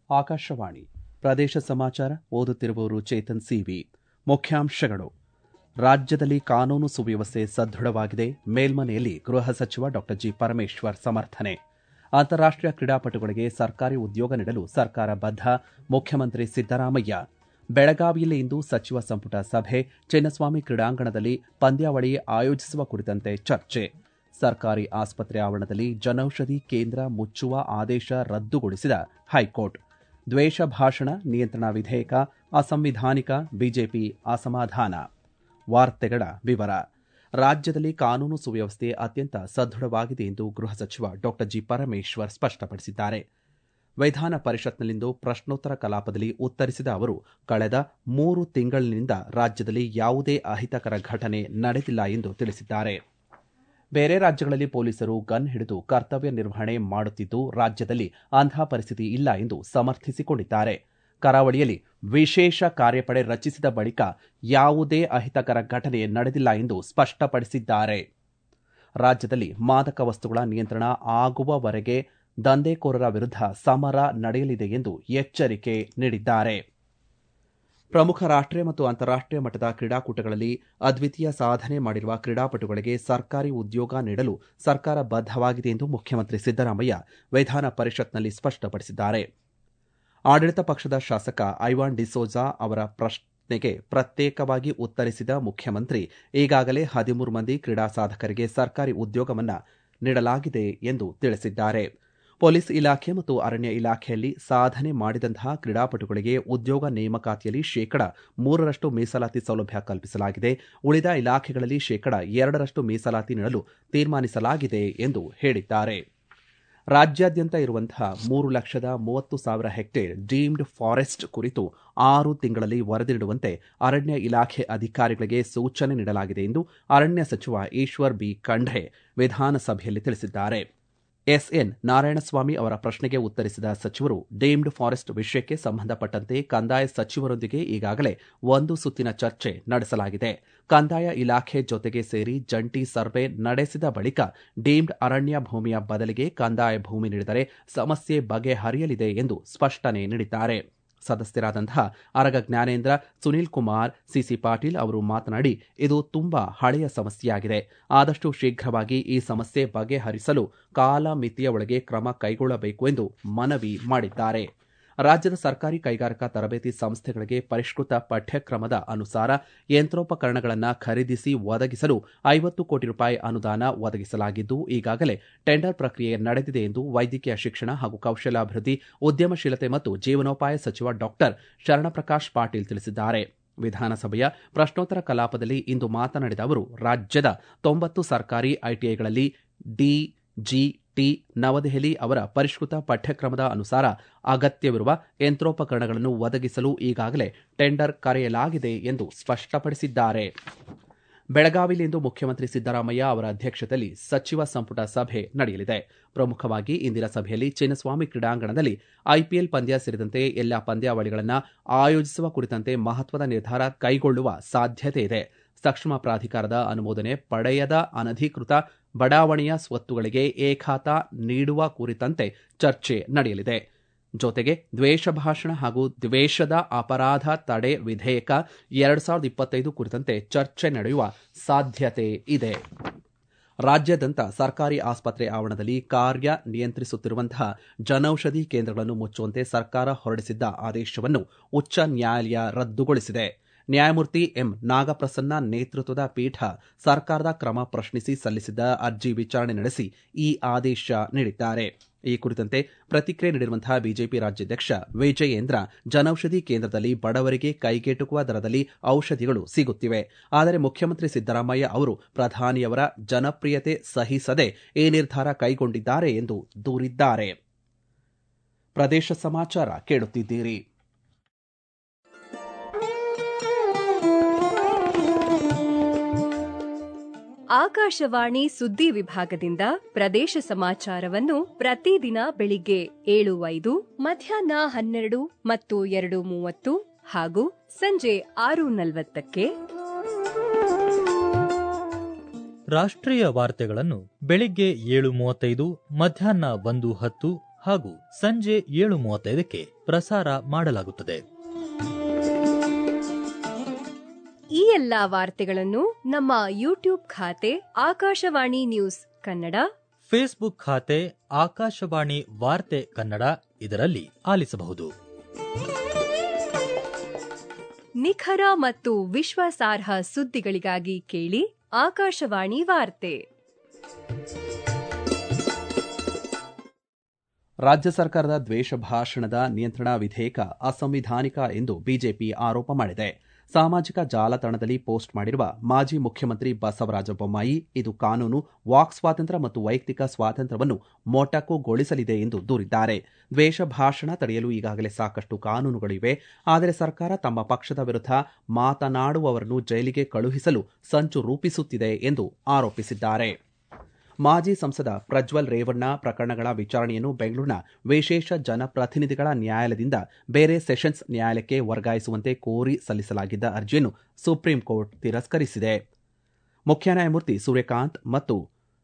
ಆಕಾಶವಾಣಿ ಪ್ರದೇಶ ಸಮಾಚಾರ ಓದುತ್ತಿರುವವರು ಚೇತನ್ ಸಿವಿ ಮುಖ್ಯಾಂಶಗಳು ರಾಜ್ಯದಲ್ಲಿ ಕಾನೂನು ಸುವ್ಯವಸ್ಥೆ ಸದೃಢವಾಗಿದೆ ಮೇಲ್ಮನೆಯಲ್ಲಿ ಗೃಹ ಸಚಿವ ಡಾ ಜಿ ಪರಮೇಶ್ವರ್ ಸಮರ್ಥನೆ ಅಂತಾರಾಷ್ಟೀಯ ಕ್ರೀಡಾಪಟುಗಳಿಗೆ ಸರ್ಕಾರಿ ಉದ್ಯೋಗ ನೀಡಲು ಸರ್ಕಾರ ಬದ್ಧ ಮುಖ್ಯಮಂತ್ರಿ ಸಿದ್ದರಾಮಯ್ಯ ಬೆಳಗಾವಿಯಲ್ಲಿ ಇಂದು ಸಚಿವ ಸಂಪುಟ ಸಭೆ ಚಿನ್ನಸ್ವಾಮಿ ಕ್ರೀಡಾಂಗಣದಲ್ಲಿ ಪಂದ್ಯಾವಳಿ ಆಯೋಜಿಸುವ ಕುರಿತಂತೆ ಚರ್ಚೆ ಸರ್ಕಾರಿ ಆಸ್ಪತ್ರೆ ಆವರಣದಲ್ಲಿ ಜನೌಷಧಿ ಕೇಂದ್ರ ಮುಚ್ಚುವ ಆದೇಶ ರದ್ದುಗೊಳಿಸಿದ ಹೈಕೋರ್ಟ್ ದ್ವೇಷ ಭಾಷಣ ನಿಯಂತ್ರಣ ವಿಧೇಯಕ ಅಸಂವಿಧಾನಿಕ ಬಿಜೆಪಿ ಅಸಮಾಧಾನ ವಾರ್ತೆಗಳ ವಿವರ ರಾಜ್ಯದಲ್ಲಿ ಕಾನೂನು ಸುವ್ಯವಸ್ಥೆ ಅತ್ಯಂತ ಸದೃಢವಾಗಿದೆ ಎಂದು ಗೃಹ ಸಚಿವ ಡಾ ಜಿ ಪರಮೇಶ್ವರ್ ಸ್ಪಷ್ಟಪಡಿಸಿದ್ದಾರೆ ವಿಧಾನ ಪರಿಷತ್ನಲ್ಲಿಂದು ಪ್ರಶ್ನೋತ್ತರ ಕಲಾಪದಲ್ಲಿ ಉತ್ತರಿಸಿದ ಅವರು ಕಳೆದ ಮೂರು ತಿಂಗಳಿನಿಂದ ರಾಜ್ಯದಲ್ಲಿ ಯಾವುದೇ ಅಹಿತಕರ ಘಟನೆ ನಡೆದಿಲ್ಲ ಎಂದು ತಿಳಿಸಿದ್ದಾರೆ ಬೇರೆ ರಾಜ್ಯಗಳಲ್ಲಿ ಪೊಲೀಸರು ಗನ್ ಹಿಡಿದು ಕರ್ತವ್ಯ ನಿರ್ವಹಣೆ ಮಾಡುತ್ತಿದ್ದು ರಾಜ್ಯದಲ್ಲಿ ಅಂತಹ ಪರಿಸ್ಥಿತಿ ಇಲ್ಲ ಎಂದು ಸಮರ್ಥಿಸಿಕೊಂಡಿದ್ದಾರೆ ಕರಾವಳಿಯಲ್ಲಿ ವಿಶೇಷ ಕಾರ್ಯಪಡೆ ರಚಿಸಿದ ಬಳಿಕ ಯಾವುದೇ ಅಹಿತಕರ ಘಟನೆ ನಡೆದಿಲ್ಲ ಎಂದು ಸ್ಪಷ್ಟಪಡಿಸಿದ್ದಾರೆ ರಾಜ್ಯದಲ್ಲಿ ಮಾದಕ ವಸ್ತುಗಳ ನಿಯಂತ್ರಣ ಆಗುವವರೆಗೆ ದಂಧೆಕೋರರ ವಿರುದ್ಧ ಸಮರ ನಡೆಯಲಿದೆ ಎಂದು ಎಚ್ಚರಿಕೆ ನೀಡಿದ್ದಾರೆ ಪ್ರಮುಖ ರಾಷ್ಟೀಯ ಮತ್ತು ಅಂತಾರಾಷ್ಟೀಯ ಮಟ್ಟದ ಕ್ರೀಡಾಕೂಟಗಳಲ್ಲಿ ಅದ್ವಿತೀಯ ಸಾಧನೆ ಮಾಡಿರುವ ಕ್ರೀಡಾಪಟುಗಳಿಗೆ ಸರ್ಕಾರಿ ಉದ್ಯೋಗ ನೀಡಲು ಸರ್ಕಾರ ಬದ್ಧವಾಗಿದೆ ಎಂದು ಮುಖ್ಯಮಂತ್ರಿ ಸಿದ್ದರಾಮಯ್ಯ ವಿಧಾನ ಪರಿಷತ್ನಲ್ಲಿ ಸ್ಪಷ್ಟಪಡಿಸಿದ್ದಾರೆ ಆಡಳಿತ ಪಕ್ಷದ ಶಾಸಕ ಐವಾನ್ ಡಿಸೋಜಾ ಅವರ ಪ್ರಶ್ನೆಗೆ ಪ್ರತ್ಯೇಕವಾಗಿ ಉತ್ತರಿಸಿದ ಮುಖ್ಯಮಂತ್ರಿ ಈಗಾಗಲೇ ಹದಿಮೂರು ಮಂದಿ ಕ್ರೀಡಾ ಸಾಧಕರಿಗೆ ಸರ್ಕಾರಿ ಉದ್ಯೋಗವನ್ನು ನೀಡಲಾಗಿದೆ ಎಂದು ತಿಳಿಸಿದ್ದಾರೆ ಪೊಲೀಸ್ ಇಲಾಖೆ ಮತ್ತು ಅರಣ್ಯ ಇಲಾಖೆಯಲ್ಲಿ ಸಾಧನೆ ಮಾಡಿದಂತಹ ಕ್ರೀಡಾಪಟುಗಳಿಗೆ ಉದ್ಯೋಗ ನೇಮಕಾತಿಯಲ್ಲಿ ಶೇಕಡ ಮೂರರಷ್ಟು ಮೀಸಲಾತಿ ಸೌಲಭ್ಯ ಕಲ್ಪಿಸಲಾಗಿದೆ ಉಳಿದ ಇಲಾಖೆಗಳಲ್ಲಿ ಶೇಕಡ ಎರಡರಷ್ಟು ಮೀಸಲಾತಿ ನೀಡಲು ತೀರ್ಮಾನಿಸಲಾಗಿದೆ ಎಂದು ಹೇಳಿದ್ದಾರೆ ರಾಜ್ಯಾದ್ಯಂತ ಇರುವಂತಹ ಮೂರು ಲಕ್ಷದ ಮೂವತ್ತು ಸಾವಿರ ಹೆಕ್ಟೇರ್ ಡೀಮ್ಡ್ ಫಾರೆಸ್ಟ್ ಕುರಿತು ಆರು ತಿಂಗಳಲ್ಲಿ ವರದಿ ನೀಡುವಂತೆ ಅರಣ್ಯ ಇಲಾಖೆ ಅಧಿಕಾರಿಗಳಿಗೆ ಸೂಚನೆ ನೀಡಲಾಗಿದೆ ಎಂದು ಅರಣ್ಯ ಸಚಿವ ಈಶ್ವರ್ ಬಿ ಖಂಡ್ರೆ ವಿಧಾನಸಭೆಯಲ್ಲಿ ತಿಳಿಸಿದ್ದಾರೆ ಎಸ್ಎನ್ ನಾರಾಯಣಸ್ವಾಮಿ ಅವರ ಪ್ರಶ್ನೆಗೆ ಉತ್ತರಿಸಿದ ಸಚಿವರು ಡೀಮ್ಡ್ ಫಾರೆಸ್ಟ್ ವಿಷಯಕ್ಕೆ ಸಂಬಂಧಪಟ್ಟಂತೆ ಕಂದಾಯ ಸಚಿವರೊಂದಿಗೆ ಈಗಾಗಲೇ ಒಂದು ಸುತ್ತಿನ ಚರ್ಚೆ ನಡೆಸಲಾಗಿದೆ ಕಂದಾಯ ಇಲಾಖೆ ಜೊತೆಗೆ ಸೇರಿ ಜಂಟಿ ಸರ್ವೆ ನಡೆಸಿದ ಬಳಿಕ ಡೀಮ್ಡ್ ಅರಣ್ಯ ಭೂಮಿಯ ಬದಲಿಗೆ ಕಂದಾಯ ಭೂಮಿ ನೀಡಿದರೆ ಸಮಸ್ಯೆ ಬಗೆಹರಿಯಲಿದೆ ಎಂದು ಸ್ಪಷ್ಟನೆ ನೀಡಿದ್ದಾರೆ ಸದಸ್ಯರಾದಂತಹ ಅರಗ ಜ್ಞಾನೇಂದ್ರ ಸುನೀಲ್ ಕುಮಾರ್ ಸಿಸಿ ಪಾಟೀಲ್ ಅವರು ಮಾತನಾಡಿ ಇದು ತುಂಬಾ ಹಳೆಯ ಸಮಸ್ಯೆಯಾಗಿದೆ ಆದಷ್ಟು ಶೀಘ್ರವಾಗಿ ಈ ಸಮಸ್ಯೆ ಬಗೆಹರಿಸಲು ಕಾಲಮಿತಿಯ ಒಳಗೆ ಕ್ರಮ ಕೈಗೊಳ್ಳಬೇಕು ಎಂದು ಮನವಿ ಮಾಡಿದ್ದಾರೆ ರಾಜ್ಯದ ಸರ್ಕಾರಿ ಕೈಗಾರಿಕಾ ತರಬೇತಿ ಸಂಸ್ಥೆಗಳಿಗೆ ಪರಿಷ್ಕೃತ ಪಠ್ಯಕ್ರಮದ ಅನುಸಾರ ಯಂತ್ರೋಪಕರಣಗಳನ್ನು ಖರೀದಿಸಿ ಒದಗಿಸಲು ಐವತ್ತು ಕೋಟಿ ರೂಪಾಯಿ ಅನುದಾನ ಒದಗಿಸಲಾಗಿದ್ದು ಈಗಾಗಲೇ ಟೆಂಡರ್ ಪ್ರಕ್ರಿಯೆ ನಡೆದಿದೆ ಎಂದು ವೈದ್ಯಕೀಯ ಶಿಕ್ಷಣ ಹಾಗೂ ಕೌಶಲ್ಯಾಭಿವೃದ್ಧಿ ಉದ್ಯಮಶೀಲತೆ ಮತ್ತು ಜೀವನೋಪಾಯ ಸಚಿವ ಡಾಕ್ಟರ್ ಶರಣಪ್ರಕಾಶ್ ಪಾಟೀಲ್ ತಿಳಿಸಿದ್ದಾರೆ ವಿಧಾನಸಭೆಯ ಪ್ರಶ್ನೋತ್ತರ ಕಲಾಪದಲ್ಲಿ ಇಂದು ಮಾತನಾಡಿದ ಅವರು ರಾಜ್ಯದ ತೊಂಬತ್ತು ಸರ್ಕಾರಿ ಐಟಿಐಗಳಲ್ಲಿ ಡಿಜಿಟಿ ನವದೆಹಲಿ ಅವರ ಪರಿಷ್ಕೃತ ಪಠ್ಯಕ್ರಮದ ಅನುಸಾರ ಅಗತ್ಯವಿರುವ ಯಂತ್ರೋಪಕರಣಗಳನ್ನು ಒದಗಿಸಲು ಈಗಾಗಲೇ ಟೆಂಡರ್ ಕರೆಯಲಾಗಿದೆ ಎಂದು ಸ್ಪಷ್ಟಪಡಿಸಿದ್ದಾರೆ ಬೆಳಗಾವಿಯಲ್ಲಿಂದು ಮುಖ್ಯಮಂತ್ರಿ ಸಿದ್ದರಾಮಯ್ಯ ಅವರ ಅಧ್ಯಕ್ಷತೆಯಲ್ಲಿ ಸಚಿವ ಸಂಪುಟ ಸಭೆ ನಡೆಯಲಿದೆ ಪ್ರಮುಖವಾಗಿ ಇಂದಿನ ಸಭೆಯಲ್ಲಿ ಚಿನ್ನಸ್ವಾಮಿ ಕ್ರೀಡಾಂಗಣದಲ್ಲಿ ಐಪಿಎಲ್ ಪಂದ್ಯ ಸೇರಿದಂತೆ ಎಲ್ಲಾ ಪಂದ್ಯಾವಳಿಗಳನ್ನು ಆಯೋಜಿಸುವ ಕುರಿತಂತೆ ಮಹತ್ವದ ನಿರ್ಧಾರ ಕೈಗೊಳ್ಳುವ ಸಾಧ್ಯತೆ ಇದೆ ಸಕ್ಷಮ ಪ್ರಾಧಿಕಾರದ ಅನುಮೋದನೆ ಪಡೆಯದ ಅನಧಿಕೃತ ಬಡಾವಣೆಯ ಸ್ವತ್ತುಗಳಿಗೆ ಏಖಾತ ನೀಡುವ ಕುರಿತಂತೆ ಚರ್ಚೆ ನಡೆಯಲಿದೆ ಜೊತೆಗೆ ದ್ವೇಷ ಭಾಷಣ ಹಾಗೂ ದ್ವೇಷದ ಅಪರಾಧ ತಡೆ ವಿಧೇಯಕ ಎರಡ್ ಸಾವಿರದ ಇಪ್ಪತ್ತೈದು ಕುರಿತಂತೆ ಚರ್ಚೆ ನಡೆಯುವ ಸಾಧ್ಯತೆ ಇದೆ ರಾಜ್ಯಾದ್ಯಂತ ಸರ್ಕಾರಿ ಆಸ್ಪತ್ರೆ ಆವರಣದಲ್ಲಿ ಕಾರ್ಯ ನಿಯಂತ್ರಿಸುತ್ತಿರುವಂತಹ ಜನೌಷಧಿ ಕೇಂದ್ರಗಳನ್ನು ಮುಚ್ಚುವಂತೆ ಸರ್ಕಾರ ಹೊರಡಿಸಿದ್ದ ಆದೇಶವನ್ನು ಉಚ್ಚ ನ್ಯಾಯಾಲಯ ರದ್ದುಗೊಳಿಸಿದೆ ನ್ಯಾಯಮೂರ್ತಿ ಎಂ ನಾಗಪ್ರಸನ್ನ ನೇತೃತ್ವದ ಪೀಠ ಸರ್ಕಾರದ ಕ್ರಮ ಪ್ರಶ್ನಿಸಿ ಸಲ್ಲಿಸಿದ್ದ ಅರ್ಜಿ ವಿಚಾರಣೆ ನಡೆಸಿ ಈ ಆದೇಶ ನೀಡಿದ್ದಾರೆ ಈ ಕುರಿತಂತೆ ಪ್ರತಿಕ್ರಿಯೆ ನೀಡಿರುವಂತಹ ಬಿಜೆಪಿ ರಾಜ್ಯಾಧ್ಯಕ್ಷ ವಿಜಯೇಂದ್ರ ಜನೌಷಧಿ ಕೇಂದ್ರದಲ್ಲಿ ಬಡವರಿಗೆ ಕೈಗೆಟುಕುವ ದರದಲ್ಲಿ ಔಷಧಿಗಳು ಸಿಗುತ್ತಿವೆ ಆದರೆ ಮುಖ್ಯಮಂತ್ರಿ ಸಿದ್ದರಾಮಯ್ಯ ಅವರು ಪ್ರಧಾನಿಯವರ ಜನಪ್ರಿಯತೆ ಸಹಿಸದೆ ಈ ನಿರ್ಧಾರ ಕೈಗೊಂಡಿದ್ದಾರೆ ಎಂದು ದೂರಿದ್ದಾರೆ ಪ್ರದೇಶ ಸಮಾಚಾರ ಕೇಳುತ್ತಿದ್ದೀರಿ ಆಕಾಶವಾಣಿ ಸುದ್ದಿ ವಿಭಾಗದಿಂದ ಪ್ರದೇಶ ಸಮಾಚಾರವನ್ನು ಪ್ರತಿದಿನ ಬೆಳಿಗ್ಗೆ ಏಳು ಐದು ಮಧ್ಯಾಹ್ನ ಹನ್ನೆರಡು ಮತ್ತು ಎರಡು ಮೂವತ್ತು ಹಾಗೂ ಸಂಜೆ ಆರು ನಲವತ್ತಕ್ಕೆ ರಾಷ್ಟ್ರೀಯ ವಾರ್ತೆಗಳನ್ನು ಬೆಳಿಗ್ಗೆ ಏಳು ಮೂವತ್ತೈದು ಮಧ್ಯಾಹ್ನ ಒಂದು ಹತ್ತು ಹಾಗೂ ಸಂಜೆ ಏಳು ಮೂವತ್ತೈದಕ್ಕೆ ಪ್ರಸಾರ ಮಾಡಲಾಗುತ್ತದೆ ಈ ಎಲ್ಲಾ ವಾರ್ತೆಗಳನ್ನು ನಮ್ಮ ಯೂಟ್ಯೂಬ್ ಖಾತೆ ಆಕಾಶವಾಣಿ ನ್ಯೂಸ್ ಕನ್ನಡ ಫೇಸ್ಬುಕ್ ಖಾತೆ ಆಕಾಶವಾಣಿ ವಾರ್ತೆ ಕನ್ನಡ ಇದರಲ್ಲಿ ಆಲಿಸಬಹುದು ನಿಖರ ಮತ್ತು ವಿಶ್ವಾಸಾರ್ಹ ಸುದ್ದಿಗಳಿಗಾಗಿ ಕೇಳಿ ಆಕಾಶವಾಣಿ ವಾರ್ತೆ ರಾಜ್ಯ ಸರ್ಕಾರದ ದ್ವೇಷ ಭಾಷಣದ ನಿಯಂತ್ರಣ ವಿಧೇಯಕ ಅಸಂವಿಧಾನಿಕ ಎಂದು ಬಿಜೆಪಿ ಆರೋಪ ಮಾಡಿದೆ ಸಾಮಾಜಿಕ ಜಾಲತಾಣದಲ್ಲಿ ಪೋಸ್ಟ್ ಮಾಡಿರುವ ಮಾಜಿ ಮುಖ್ಯಮಂತ್ರಿ ಬಸವರಾಜ ಬೊಮ್ಮಾಯಿ ಇದು ಕಾನೂನು ವಾಕ್ ಸ್ವಾತಂತ್ರ್ಯ ಮತ್ತು ವೈಯಕ್ತಿಕ ಸ್ವಾತಂತ್ರ್ಯವನ್ನು ಮೊಟಕುಗೊಳಿಸಲಿದೆ ಎಂದು ದೂರಿದ್ದಾರೆ ದ್ವೇಷ ಭಾಷಣ ತಡೆಯಲು ಈಗಾಗಲೇ ಸಾಕಷ್ಟು ಕಾನೂನುಗಳಿವೆ ಆದರೆ ಸರ್ಕಾರ ತಮ್ಮ ಪಕ್ಷದ ವಿರುದ್ಧ ಮಾತನಾಡುವವರನ್ನು ಜೈಲಿಗೆ ಕಳುಹಿಸಲು ಸಂಚು ರೂಪಿಸುತ್ತಿದೆ ಎಂದು ಆರೋಪಿಸಿದ್ದಾರೆ ಮಾಜಿ ಸಂಸದ ಪ್ರಜ್ವಲ್ ರೇವಣ್ಣ ಪ್ರಕರಣಗಳ ವಿಚಾರಣೆಯನ್ನು ಬೆಂಗಳೂರಿನ ವಿಶೇಷ ಜನಪ್ರತಿನಿಧಿಗಳ ನ್ಯಾಯಾಲಯದಿಂದ ಬೇರೆ ಸೆಷನ್ಸ್ ನ್ಯಾಯಾಲಯಕ್ಕೆ ವರ್ಗಾಯಿಸುವಂತೆ ಕೋರಿ ಸಲ್ಲಿಸಲಾಗಿದ್ದ ಅರ್ಜಿಯನ್ನು ಸುಪ್ರೀಂ ಕೋರ್ಟ್ ತಿರಸ್ಕರಿಸಿದೆ ಮುಖ್ಯ ನ್ಯಾಯಮೂರ್ತಿ ಸೂರ್ಯಕಾಂತ್ ಮತ್ತು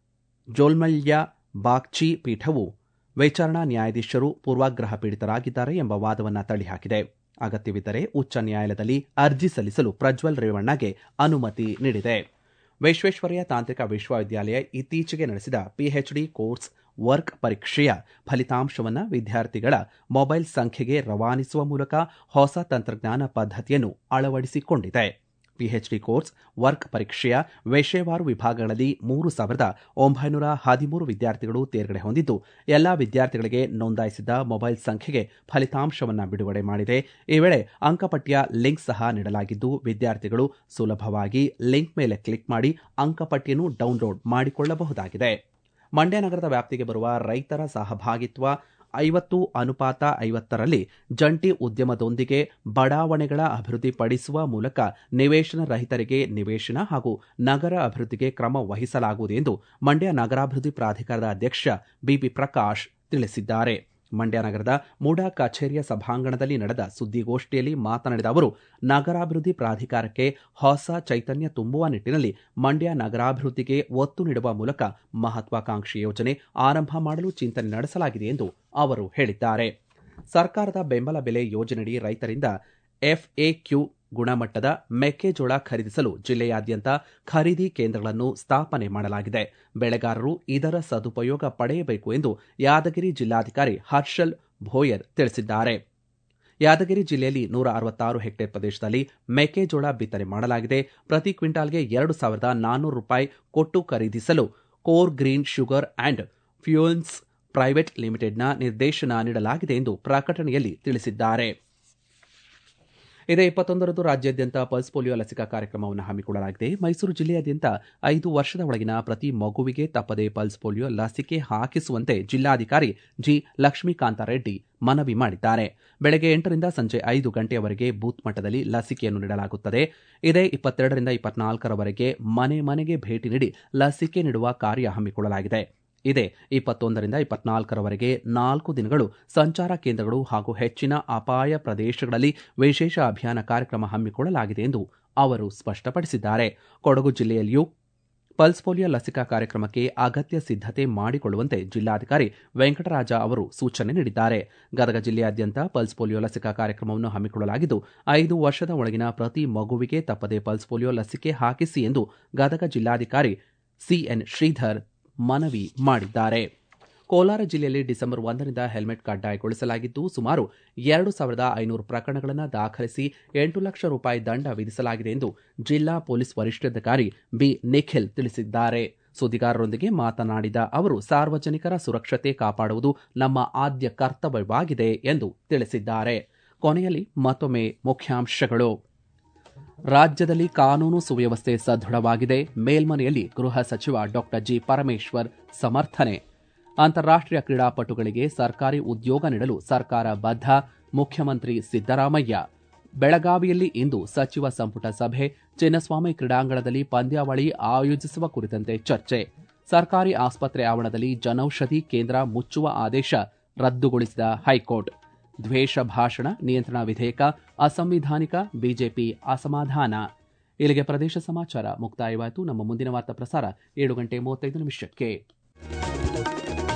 ಜೋಲ್ಮಲ್ಯ ಬಾಗ್ಚಿ ಪೀಠವು ವಿಚಾರಣಾ ನ್ಯಾಯಾಧೀಶರು ಪೂರ್ವಾಗ್ರಹ ಪೀಡಿತರಾಗಿದ್ದಾರೆ ಎಂಬ ವಾದವನ್ನು ತಳ್ಳಿಹಾಕಿದೆ ಅಗತ್ಯವಿದ್ದರೆ ಉಚ್ಚ ನ್ಯಾಯಾಲಯದಲ್ಲಿ ಅರ್ಜಿ ಸಲ್ಲಿಸಲು ಪ್ರಜ್ವಲ್ ರೇವಣ್ಣಗೆ ಅನುಮತಿ ನೀಡಿದೆ ವಿಶ್ವೇಶ್ವರಯ್ಯ ತಾಂತ್ರಿಕ ವಿಶ್ವವಿದ್ಯಾಲಯ ಇತ್ತೀಚೆಗೆ ನಡೆಸಿದ ಪಿಎಚ್ಡಿ ಕೋರ್ಸ್ ವರ್ಕ್ ಪರೀಕ್ಷೆಯ ಫಲಿತಾಂಶವನ್ನು ವಿದ್ಯಾರ್ಥಿಗಳ ಮೊಬೈಲ್ ಸಂಖ್ಯೆಗೆ ರವಾನಿಸುವ ಮೂಲಕ ಹೊಸ ತಂತ್ರಜ್ಞಾನ ಪದ್ಧತಿಯನ್ನು ಅಳವಡಿಸಿಕೊಂಡಿದೆ ಪಿಎಚ್ಡಿ ಕೋರ್ಸ್ ವರ್ಕ್ ಪರೀಕ್ಷೆಯ ವಿಷಯವಾರು ವಿಭಾಗಗಳಲ್ಲಿ ಮೂರು ಸಾವಿರದ ಒಂಬೈನೂರ ಹದಿಮೂರು ವಿದ್ಯಾರ್ಥಿಗಳು ತೇರ್ಗಡೆ ಹೊಂದಿದ್ದು ಎಲ್ಲಾ ವಿದ್ಯಾರ್ಥಿಗಳಿಗೆ ನೋಂದಾಯಿಸಿದ್ದ ಮೊಬೈಲ್ ಸಂಖ್ಯೆಗೆ ಫಲಿತಾಂಶವನ್ನು ಬಿಡುಗಡೆ ಮಾಡಿದೆ ಈ ವೇಳೆ ಅಂಕಪಟ್ಟಿಯ ಲಿಂಕ್ ಸಹ ನೀಡಲಾಗಿದ್ದು ವಿದ್ಯಾರ್ಥಿಗಳು ಸುಲಭವಾಗಿ ಲಿಂಕ್ ಮೇಲೆ ಕ್ಲಿಕ್ ಮಾಡಿ ಅಂಕಪಟ್ಟಿಯನ್ನು ಡೌನ್ಲೋಡ್ ಮಾಡಿಕೊಳ್ಳಬಹುದಾಗಿದೆ ಮಂಡ್ಯ ನಗರದ ವ್ಯಾಪ್ತಿಗೆ ಬರುವ ರೈತರ ಸಹಭಾಗಿತ್ವ ಐವತ್ತು ಅನುಪಾತ ಐವತ್ತರಲ್ಲಿ ಜಂಟಿ ಉದ್ಯಮದೊಂದಿಗೆ ಬಡಾವಣೆಗಳ ಅಭಿವೃದ್ಧಿಪಡಿಸುವ ಮೂಲಕ ನಿವೇಶನ ರಹಿತರಿಗೆ ನಿವೇಶನ ಹಾಗೂ ನಗರ ಅಭಿವೃದ್ಧಿಗೆ ಕ್ರಮ ವಹಿಸಲಾಗುವುದು ಎಂದು ಮಂಡ್ಯ ನಗರಾಭಿವೃದ್ಧಿ ಪ್ರಾಧಿಕಾರದ ಅಧ್ಯಕ್ಷ ಬಿಪಿ ಪ್ರಕಾಶ್ ತಿಳಿಸಿದ್ದಾರೆ ಮಂಡ್ಯ ನಗರದ ಮೂಡಾ ಕಚೇರಿಯ ಸಭಾಂಗಣದಲ್ಲಿ ನಡೆದ ಸುದ್ದಿಗೋಷ್ಠಿಯಲ್ಲಿ ಮಾತನಾಡಿದ ಅವರು ನಗರಾಭಿವೃದ್ಧಿ ಪ್ರಾಧಿಕಾರಕ್ಕೆ ಹೊಸ ಚೈತನ್ಯ ತುಂಬುವ ನಿಟ್ಟಿನಲ್ಲಿ ಮಂಡ್ಯ ನಗರಾಭಿವೃದ್ಧಿಗೆ ಒತ್ತು ನೀಡುವ ಮೂಲಕ ಮಹತ್ವಾಕಾಂಕ್ಷಿ ಯೋಜನೆ ಆರಂಭ ಮಾಡಲು ಚಿಂತನೆ ನಡೆಸಲಾಗಿದೆ ಎಂದು ಅವರು ಹೇಳಿದ್ದಾರೆ ಸರ್ಕಾರದ ಬೆಂಬಲ ಬೆಲೆ ಯೋಜನೆಯಡಿ ರೈತರಿಂದ ಎಫ್ಎಕ್ಯೂ ಗುಣಮಟ್ಟದ ಮೆಕ್ಕೆಜೋಳ ಖರೀದಿಸಲು ಜಿಲ್ಲೆಯಾದ್ಯಂತ ಖರೀದಿ ಕೇಂದ್ರಗಳನ್ನು ಸ್ಥಾಪನೆ ಮಾಡಲಾಗಿದೆ ಬೆಳೆಗಾರರು ಇದರ ಸದುಪಯೋಗ ಪಡೆಯಬೇಕು ಎಂದು ಯಾದಗಿರಿ ಜಿಲ್ಲಾಧಿಕಾರಿ ಹರ್ಷಲ್ ಭೋಯರ್ ತಿಳಿಸಿದ್ದಾರೆ ಯಾದಗಿರಿ ಜಿಲ್ಲೆಯಲ್ಲಿ ನೂರ ಅರವತ್ತಾರು ಹೆಕ್ಟೇರ್ ಪ್ರದೇಶದಲ್ಲಿ ಮೆಕ್ಕೆಜೋಳ ಬಿತ್ತನೆ ಮಾಡಲಾಗಿದೆ ಪ್ರತಿ ಕ್ವಿಂಟಾಲ್ಗೆ ಎರಡು ಸಾವಿರದ ನಾನ್ನೂರು ರೂಪಾಯಿ ಕೊಟ್ಟು ಖರೀದಿಸಲು core green sugar and fuels private ಲಿಮಿಟೆಡ್ನ ನಿರ್ದೇಶನ ನೀಡಲಾಗಿದೆ ಎಂದು ಪ್ರಕಟಣೆಯಲ್ಲಿ ತಿಳಿಸಿದ್ದಾರೆ ಇದೇ ಇಪ್ಪತ್ತೊಂದರಂದು ರಾಜ್ಯಾದ್ಯಂತ ಪಲ್ಸ್ ಪೋಲಿಯೋ ಲಸಿಕಾ ಕಾರ್ಯಕ್ರಮವನ್ನು ಹಮ್ಮಿಕೊಳ್ಳಲಾಗಿದೆ ಮೈಸೂರು ಜಿಲ್ಲೆಯಾದ್ಯಂತ ಐದು ವರ್ಷದ ಒಳಗಿನ ಪ್ರತಿ ಮಗುವಿಗೆ ತಪ್ಪದೇ ಪಲ್ಸ್ ಪೋಲಿಯೋ ಲಸಿಕೆ ಹಾಕಿಸುವಂತೆ ಜಿಲ್ಲಾಧಿಕಾರಿ ಜಿ ಲಕ್ಷ್ಮೀಕಾಂತ ರೆಡ್ಡಿ ಮನವಿ ಮಾಡಿದ್ದಾರೆ ಬೆಳಗ್ಗೆ ಎಂಟರಿಂದ ಸಂಜೆ ಐದು ಗಂಟೆಯವರೆಗೆ ಬೂತ್ ಮಟ್ಟದಲ್ಲಿ ಲಸಿಕೆಯನ್ನು ನೀಡಲಾಗುತ್ತದೆ ಇದೇ ಇಪ್ಪತ್ತೆರಡರಿಂದ ಇಪ್ಪತ್ನಾಲ್ಕರವರೆಗೆ ಮನೆ ಮನೆಗೆ ಭೇಟಿ ನೀಡಿ ಲಸಿಕೆ ನೀಡುವ ಕಾರ್ಯ ಹಮ್ಮಿಕೊಳ್ಳಲಾಗಿದೆ ಇದೇ ಇಪ್ಪತ್ತೊಂದರಿಂದ ಇಪ್ಪತ್ನಾಲ್ಕರವರೆಗೆ ನಾಲ್ಕು ದಿನಗಳು ಸಂಚಾರ ಕೇಂದ್ರಗಳು ಹಾಗೂ ಹೆಚ್ಚಿನ ಅಪಾಯ ಪ್ರದೇಶಗಳಲ್ಲಿ ವಿಶೇಷ ಅಭಿಯಾನ ಕಾರ್ಯಕ್ರಮ ಹಮ್ಮಿಕೊಳ್ಳಲಾಗಿದೆ ಎಂದು ಅವರು ಸ್ಪಷ್ಟಪಡಿಸಿದ್ದಾರೆ ಕೊಡಗು ಜಿಲ್ಲೆಯಲ್ಲಿಯೂ ಪಲ್ಸ್ ಪೋಲಿಯೋ ಲಸಿಕಾ ಕಾರ್ಯಕ್ರಮಕ್ಕೆ ಅಗತ್ಯ ಸಿದ್ಧತೆ ಮಾಡಿಕೊಳ್ಳುವಂತೆ ಜಿಲ್ಲಾಧಿಕಾರಿ ವೆಂಕಟರಾಜ ಅವರು ಸೂಚನೆ ನೀಡಿದ್ದಾರೆ ಗದಗ ಜಿಲ್ಲೆಯಾದ್ಯಂತ ಪಲ್ಸ್ ಪೋಲಿಯೋ ಲಸಿಕಾ ಕಾರ್ಯಕ್ರಮವನ್ನು ಹಮ್ಮಿಕೊಳ್ಳಲಾಗಿದ್ದು ಐದು ವರ್ಷದ ಒಳಗಿನ ಪ್ರತಿ ಮಗುವಿಗೆ ತಪ್ಪದೆ ಪಲ್ಸ್ ಪೋಲಿಯೋ ಲಸಿಕೆ ಹಾಕಿಸಿ ಎಂದು ಗದಗ ಜಿಲ್ಲಾಧಿಕಾರಿ ಸಿಎನ್ ಶ್ರೀಧರ್ ಮನವಿ ಮಾಡಿದ್ದಾರೆ ಕೋಲಾರ ಜಿಲ್ಲೆಯಲ್ಲಿ ಡಿಸೆಂಬರ್ ಒಂದರಿಂದ ಹೆಲ್ಮೆಟ್ ಕಡ್ಡಾಯಗೊಳಿಸಲಾಗಿದ್ದು ಸುಮಾರು ಎರಡು ಸಾವಿರದ ಐನೂರು ಪ್ರಕರಣಗಳನ್ನು ದಾಖಲಿಸಿ ಎಂಟು ಲಕ್ಷ ರೂಪಾಯಿ ದಂಡ ವಿಧಿಸಲಾಗಿದೆ ಎಂದು ಜಿಲ್ಲಾ ಪೊಲೀಸ್ ವರಿಷ್ಠಾಧಿಕಾರಿ ಬಿ ನಿಖಿಲ್ ತಿಳಿಸಿದ್ದಾರೆ ಸುದ್ದಿಗಾರರೊಂದಿಗೆ ಮಾತನಾಡಿದ ಅವರು ಸಾರ್ವಜನಿಕರ ಸುರಕ್ಷತೆ ಕಾಪಾಡುವುದು ನಮ್ಮ ಆದ್ಯ ಕರ್ತವ್ಯವಾಗಿದೆ ಎಂದು ತಿಳಿಸಿದ್ದಾರೆ ಕೊನೆಯಲ್ಲಿ ಮತ್ತೊಮ್ಮೆ ಮುಖ್ಯಾಂಶಗಳು ರಾಜ್ಯದಲ್ಲಿ ಕಾನೂನು ಸುವ್ಯವಸ್ಥೆ ಸದೃಢವಾಗಿದೆ ಮೇಲ್ಮನೆಯಲ್ಲಿ ಗೃಹ ಸಚಿವ ಡಾಕ್ಟರ್ ಜಿ ಪರಮೇಶ್ವರ್ ಸಮರ್ಥನೆ ಅಂತಾರಾಷ್ಟ್ರೀಯ ಕ್ರೀಡಾಪಟುಗಳಿಗೆ ಸರ್ಕಾರಿ ಉದ್ಯೋಗ ನೀಡಲು ಸರ್ಕಾರ ಬದ್ಧ ಮುಖ್ಯಮಂತ್ರಿ ಸಿದ್ದರಾಮಯ್ಯ ಬೆಳಗಾವಿಯಲ್ಲಿ ಇಂದು ಸಚಿವ ಸಂಪುಟ ಸಭೆ ಚಿನ್ನಸ್ವಾಮಿ ಕ್ರೀಡಾಂಗಣದಲ್ಲಿ ಪಂದ್ಯಾವಳಿ ಆಯೋಜಿಸುವ ಕುರಿತಂತೆ ಚರ್ಚೆ ಸರ್ಕಾರಿ ಆಸ್ಪತ್ರೆ ಆವರಣದಲ್ಲಿ ಜನೌಷಧಿ ಕೇಂದ್ರ ಮುಚ್ಚುವ ಆದೇಶ ರದ್ದುಗೊಳಿಸಿದ ಹೈಕೋರ್ಟ್ ದ್ವೇಷ ಭಾಷಣ ನಿಯಂತ್ರಣ ವಿಧೇಯಕ ಅಸಂವಿಧಾನಿಕ ಬಿಜೆಪಿ ಅಸಮಾಧಾನ ಇಲ್ಲಿಗೆ ಪ್ರದೇಶ ಸಮಾಚಾರ ಮುಕ್ತಾಯವಾಯಿತು ನಮ್ಮ ಮುಂದಿನ ವಾರ್ತಾ ಪ್ರಸಾರ ಏಳು ಗಂಟೆ ಮೂವತ್ತೈದು ನಿಮಿಷಕ್ಕೆ